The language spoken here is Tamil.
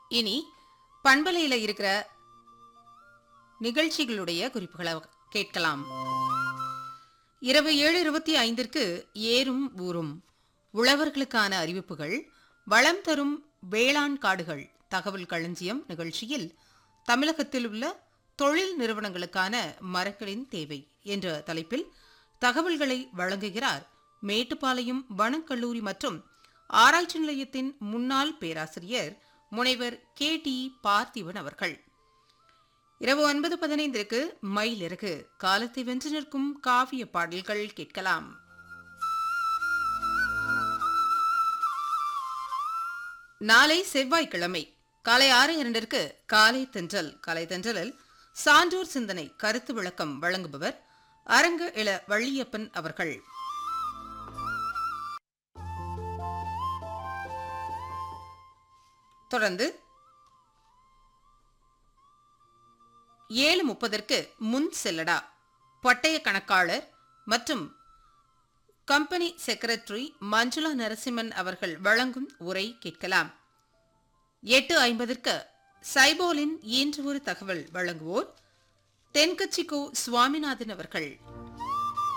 இனி பண்பலையில இருக்கிற நிகழ்ச்சிகளுடைய குறிப்புகளை கேட்கலாம் இரவு ஏழு இருபத்தி ஐந்திற்கு ஏறும் ஊரும் உழவர்களுக்கான அறிவிப்புகள் வளம் தரும் வேளாண் காடுகள் தகவல் களஞ்சியம் நிகழ்ச்சியில் தமிழகத்தில் உள்ள தொழில் நிறுவனங்களுக்கான மரங்களின் தேவை என்ற தலைப்பில் தகவல்களை வழங்குகிறார் மேட்டுப்பாளையம் வனக்கல்லூரி மற்றும் ஆராய்ச்சி நிலையத்தின் முன்னாள் பேராசிரியர் முனைவர் கே டி பார்த்திபன் அவர்கள் இரவு ஒன்பது பதினைந்திற்கு மயிலிறகு காலத்தை வென்று நிற்கும் காவிய பாடல்கள் கேட்கலாம் நாளை செவ்வாய்க்கிழமை காலை ஆறு இரண்டிற்கு காலை தென்றல் காலை தென்றலில் சான்றோர் சிந்தனை கருத்து விளக்கம் வழங்குபவர் அரங்க இள வள்ளியப்பன் அவர்கள் தொடர்ந்து ஏழு முப்பதற்கு முன் செல்லடா பட்டய கணக்காளர் மற்றும் கம்பெனி செக்ரட்டரி மஞ்சுளா நரசிம்மன் அவர்கள் வழங்கும் உரை கேட்கலாம் எட்டு ஐம்பதற்கு சைபோலின் இன்று ஒரு தகவல் வழங்குவோர் தென்கட்சி கோ சுவாமிநாதன் அவர்கள்